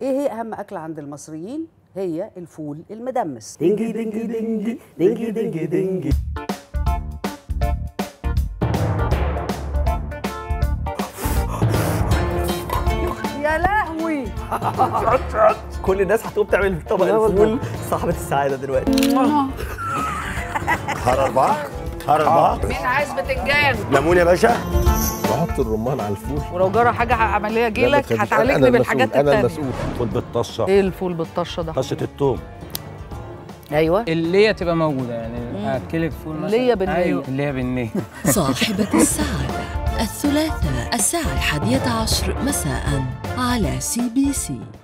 ايه هي اهم اكله عند المصريين هي الفول المدمس دنجي دنجي دنجي دنجي دنجي دنجي يا لهوي كل الناس هتقوم تعمل طبق لا والله. الفول صاحبة السعادة دلوقتي حار أربعة حار أربعة مين عايز بتنجان ليمون يا باشا بحط الرمان على الفول ولو جرى حاجه عمليه لا، جيلك ما تخافيش. أنا هتعالجني المسؤول، بالحاجات انا التانية المسؤول فول بالطشة ايه الفول بالطشه ده طشة التوم ايوه اللي هي تبقى موجوده يعني هاكلك فول مثلا اللي هي بالنية. ايوه اللي هي بالنية صاحبة السعادة الثلاثاء الساعة الحادية عشر مساء على سي بي سي